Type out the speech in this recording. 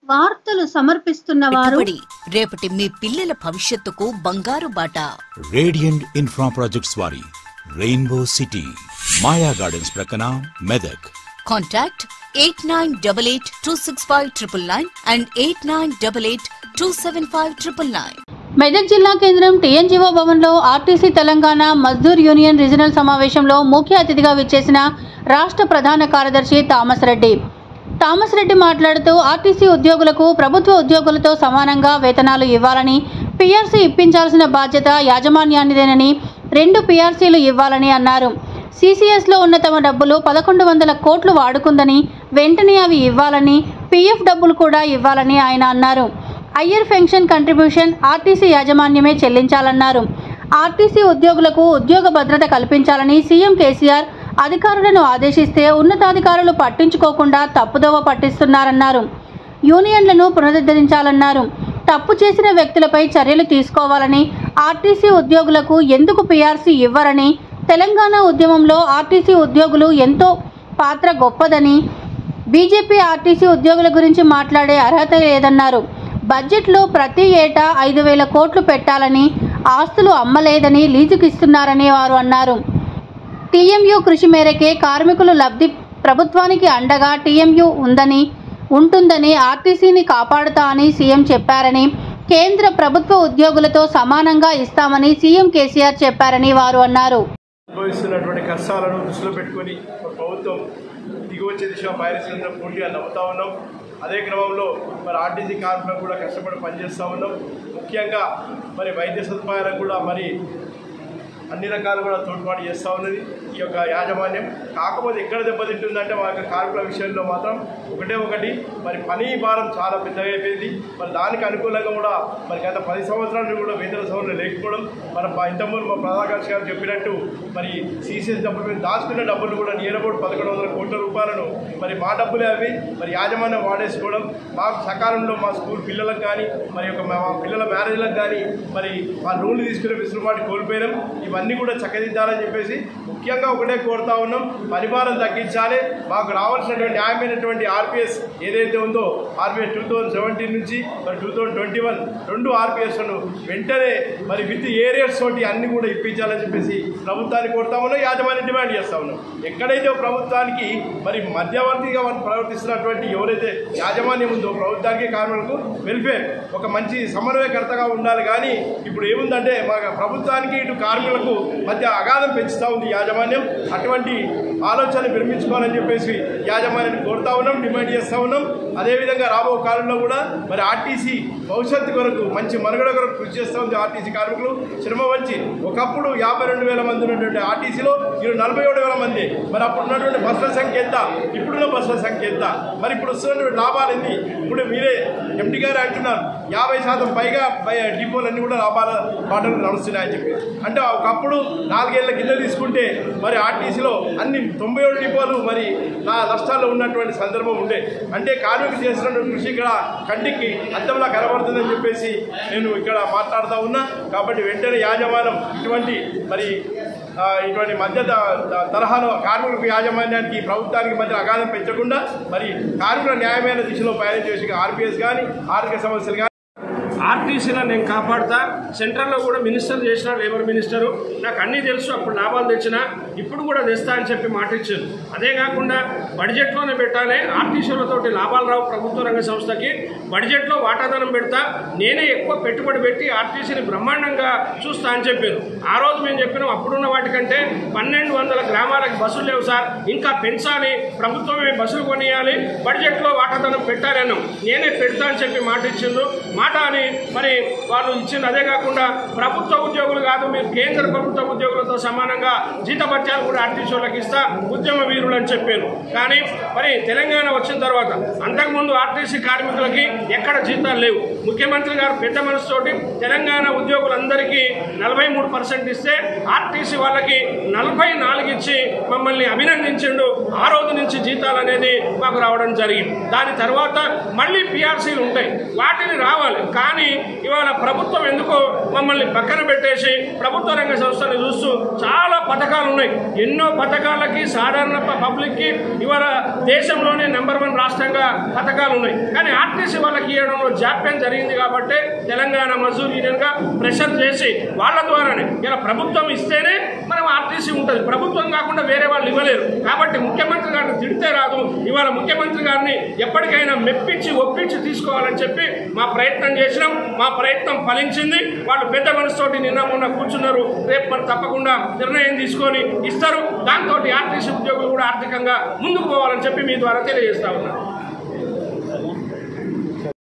వార్తలు సమర్పిస్తున్న వారు పెట్టుబడి రేపటి మీ పిల్లల భవిష్యత్తుకు బంగారు బాట రేడియంట్ ఇన్ఫ్రా ప్రాజెక్ట్స్ వారి రెయిన్బో సిటీ మాయా గార్డెన్స్ ప్రక్కన Medak contact eight nine double eight two six five triple nine and eight nine double eight two seven five triple nine Medak జిల్లా కేంద్రం టీఎన్జీఓ భవన్లో RTC Telangana Mazdoor union regional సమావేశంలో ముఖ్య అతిథిగా విచ్చేసిన రాష్ట్ర ప్రధాన కార్యదర్శి థామస్ రెడ్డి థామస్ రెడ్డి మాట్లాడుతూ ఆర్టీసీ ఉద్యోగులకు ప్రభుత్వ ఉద్యోగులతో సమానంగా వేతనాలు ఇవ్వాలని పీఆర్సీ ఇప్పించాల్సిన బాధ్యత యాజమాన్యానిదేనని రెండు పీఆర్సీలు ఇవ్వాలని అన్నారు సీసీఎస్లో ఉన్న తమ డబ్బులు పదకొండు వందల కోట్లు వాడుకుందని వెంటనే అవి ఇవ్వాలని పీఎఫ్ డబ్బులు కూడా ఇవ్వాలని ఆయన అన్నారు అయ్యర్ పెన్షన్ కంట్రిబ్యూషన్ ఆర్టీసీ యాజమాన్యమే చెల్లించాలన్నారు ఆర్టీసీ ఉద్యోగులకు ఉద్యోగ భద్రత కల్పించాలని సీఎం కేసీఆర్ అధికారులను ఆదేశిస్తే ఉన్నతాధికారులు పట్టించుకోకుండా తప్పుదోవ పట్టిస్తున్నారన్నారు యూనియన్లను పునరుద్ధరించాలన్నారు తప్పు చేసిన వ్యక్తులపై చర్యలు తీసుకోవాలని ఆర్టీసీ ఉద్యోగులకు ఎందుకు పీఆర్సీ ఇవ్వరని తెలంగాణ ఉద్యమంలో ఆర్టీసీ ఉద్యోగులు ఎంతో పాత్ర గొప్పదని బీజేపీ ఆర్టీసీ ఉద్యోగుల గురించి మాట్లాడే అర్హత లేదన్నారు బడ్జెట్లో ప్రతి ఏటా ఐదు వేల కోట్లు పెట్టాలని ఆస్తులు అమ్మలేదని లీజుకు ఇస్తున్నారని వారు అన్నారు టీఎంయూ కృషి మేరకే కార్మికులు లబ్ధి ప్రభుత్వానికి అండగా టీఎంయూ ఉందని ఉంటుందని ఆర్టీసీని కాపాడుతా అని సీఎం చెప్పారని కేంద్ర ప్రభుత్వ ఉద్యోగులతో సమానంగా ఇస్తామని సీఎం కేసీఆర్ చెప్పారని వారు అన్నారు అనుభవిస్తున్నటువంటి కష్టాలను దృష్టిలో పెట్టుకొని మన ప్రభుత్వం దిగువచ్చే దిశ పయనిస్తుందని పూర్తిగా నమ్ముతా ఉన్నాం అదే క్రమంలో మరి ఆర్టీసీ కార్మికులకు కూడా కష్టపడి పనిచేస్తూ ఉన్నాం ముఖ్యంగా మరి వైద్య సదుపాయాలకు కూడా మరి అన్ని రకాలు కూడా తోడ్పాటు చేస్తూ ఉన్నది ఈ యొక్క యాజమాన్యం కాకపోతే ఎక్కడ దెబ్బతింటుందంటే మా యొక్క కార్మికుల విషయంలో మాత్రం ఒకటే ఒకటి మరి పని భారం చాలా పెద్దగా అయిపోయింది మరి దానికి అనుకూలంగా కూడా మరి గత పది సంవత్సరాల నుండి కూడా వేతన సవరణ లేకపోవడం మరి మా ఇంతకుముందు మా ప్రధానకర్షి గారు చెప్పినట్టు మరి సీసీఎస్ డబ్బులు మేము దాచుకున్న డబ్బులు కూడా నియర్ అబౌట్ పదకొండు వందల కోట్ల రూపాయలను మరి మా డబ్బులే అవి మరి యాజమాన్యం వాడేసుకోవడం మాకు సకాలంలో మా స్కూల్ పిల్లలకు కానీ మరి యొక్క మా పిల్లల మ్యారేజ్లకు కానీ మరి మా లోన్లు తీసుకునే విసులుబాటు కోల్పోయినాం ఇవన్నీ కూడా చక్కదిద్దాలని చెప్పేసి ముఖ్యంగా ఒకటే కోరుతా ఉన్నాం పరిమాణం తగ్గించాలి మాకు రావాల్సినటువంటి న్యాయమైనటువంటి ఆర్పిఎస్ ఏదైతే ఉందో ఆర్పిఎస్ టూ థౌజండ్ సెవెంటీన్ నుంచి మరి టూ థౌజండ్ ట్వంటీ వన్ రెండు ఆర్పిఎస్లను వెంటనే మరి విత్ ఏరియాస్ తోటి అన్ని కూడా ఇప్పించాలని చెప్పేసి ప్రభుత్వాన్ని కోరుతా ఉన్నాం యాజమాన్యం డిమాండ్ చేస్తా ఉన్నాం ఎక్కడైతే ప్రభుత్వానికి మరి మధ్యవర్తిగా వాళ్ళు ప్రవర్తిస్తున్నటువంటి ఎవరైతే యాజమాన్యం ఉందో ప్రభుత్వానికి కార్మికులకు వెల్ఫేర్ ఒక మంచి సమన్వయకర్తగా ఉండాలి కానీ ఇప్పుడు ఏముందంటే మా ప్రభుత్వానికి ఇటు కార్మికులకు మధ్య అగాధం పెంచుతూ ఉంది యాజమాన్యం అటువంటి ఆలోచన విరమించుకోవాలని చెప్పేసి యాజమాన్యాన్ని కోరుతా ఉన్నాం డిమాండ్ చేస్తూ ఉన్నాం అదేవిధంగా రాబో కాలంలో కూడా మరి ఆర్టీసీ భవిష్యత్తు కొరకు మంచి మనుగడ కొరకు కృషి చేస్తూ ఉంది ఆర్టీసీ కార్మికులు శ్రమ వంచి ఒకప్పుడు యాభై రెండు వేల మంది ఉన్నటువంటి ఆర్టీసీలో ఈరోజు నలభై ఏడు వేల మంది మరి అప్పుడు ఉన్నటువంటి బస్సుల సంఖ్య ఎంత ఇప్పుడున్న బస్సుల సంఖ్య ఎంత మరి ఇప్పుడు వస్తున్నటువంటి లాభాలు ఏంది ఇప్పుడు మీరే ఎండి గారు అంటున్నారు యాభై శాతం పైగా పై- డిపోలన్నీ కూడా లాభాల బాటలు నడుస్తున్నాయని చెప్పి అంటే ఒకప్పుడు నాలుగేళ్ల కింద తీసుకుంటే మరి ఆర్టీసీలో అన్ని తొంభై ఏడు డిపోలు మరి నా నష్టాల్లో ఉన్నటువంటి సందర్భం ఉండే అంటే కార్మికులు చేసినటువంటి కృషి ఇక్కడ కంటికి అద్దంలా కనబడుతుందని చెప్పేసి నేను ఇక్కడ మాట్లాడుతూ ఉన్నా కాబట్టి వెంటనే యాజమాన్యం ఇటువంటి మరి ఆ, ఇటువంటి మధ్య త- త- తరహాలో కార్మికులకు యాజమాన్యానికి ప్రభుత్వానికి మధ్య అగాధం పెంచకుండా మరి కార్మికుల న్యాయమైన దిశలో ప్రయాణం చేసి ఆర్పిఎస్ కానీ ఆర్థిక సమస్యలు కానీ ఆర్టీసీలో నేను కాపాడుతా సెంట్రల్లో కూడా మినిస్టర్ చేసిన లేబర్ మినిస్టరు నాకు అన్నీ తెలుసు అప్పుడు లాభాలు తెచ్చినా ఇప్పుడు కూడా తెస్తా అని చెప్పి మాట ఇచ్చారు అదే కాకుండా బడ్జెట్లోనే పెట్టాలి ఆర్టీసీలతోటి లాభాలు రావు ప్రభుత్వ రంగ సంస్థకి బడ్జెట్లో వాటాదానం పెడతా నేనే ఎక్కువ పెట్టుబడి పెట్టి ఆర్టీసీని బ్రహ్మాండంగా చూస్తా అని చెప్పారు ఆ రోజు మేము చెప్పినాం అప్పుడున్న వాటికంటే పన్నెండు వందల గ్రామాలకు బస్సులు లేవు సార్ ఇంకా పెంచాలి ప్రభుత్వమే బస్సులు కొనియాలి బడ్జెట్లో వాటాదానం పెట్టాలి అన్నాం నేనే పెడతా అని చెప్పి మాట ఇచ్చిండ్రు మాట అని మరి వాళ్ళు ఇచ్చింది అదే కాకుండా ప్రభుత్వ ఉద్యోగులు కాదు మీరు కేంద్ర ప్రభుత్వ ఉద్యోగులతో సమానంగా జీతభత్యాలు కూడా ఆర్టీసీ వాళ్ళకి ఇస్తా ఉద్యమ వీరులు అని చెప్పారు కానీ మరి తెలంగాణ వచ్చిన తర్వాత అంతకుముందు ఆర్టీసీ కార్మికులకి ఎక్కడ జీతాలు లేవు ముఖ్యమంత్రి గారు పెద్ద మనసుతోటి తెలంగాణ ఉద్యోగులందరికీ నలభై మూడు పర్సెంట్ ఇస్తే ఆర్టీసీ వాళ్ళకి నలభై నాలుగు ఇచ్చి మమ్మల్ని అభినందించిండు ఆ రోజు నుంచి జీతాలు అనేది మాకు రావడం జరిగింది దాని తర్వాత మళ్ళీ పిఆర్సీలు ఉంటాయి వాటిని రావాలి కానీ కానీ ఇవాళ ప్రభుత్వం ఎందుకో మమ్మల్ని పక్కన పెట్టేసి ప్రభుత్వ రంగ సంస్థలను చూస్తూ చాలా పథకాలు ఉన్నాయి ఎన్నో పథకాలకి సాధారణ ప- పబ్లిక్కి ఇవాళ దేశంలోనే నెంబర్ వన్ రాష్ట్రంగా పథకాలు ఉన్నాయి కానీ ఆర్టీసీ వాళ్ళకి ఇవ్వడంలో జాప్యం జరిగింది కాబట్టి తెలంగాణ మజూర్ యూనియన్గా ప్రెషర్ చేసి వాళ్ళ ద్వారానే ఇలా ప్రభుత్వం ఇస్తేనే మనం ఆర్టీసీ ఉంటుంది ప్రభుత్వం కాకుండా వేరే వాళ్ళు ఇవ్వలేరు కాబట్టి ముఖ్యమంత్రి గారిని తిడితే రాదు ఇవాళ ముఖ్యమంత్రి గారిని ఎప్పటికైనా మెప్పించి ఒప్పించి తీసుకోవాలని చెప్పి మా ప్రయత్నం చేసినాం మా ప్రయత్నం ఫలించింది వాళ్ళు పెద్ద మనసుతోటి నిన్న మొన్న కూర్చున్నారు రేపు మరి తప్పకుండా నిర్ణయం తీసుకొని ఇస్తారు దాంతో ఆర్టీసీ ఉద్యోగులు కూడా ఆర్థికంగా ముందుకు పోవాలని చెప్పి మీ ద్వారా తెలియజేస్తా ఉన్నాను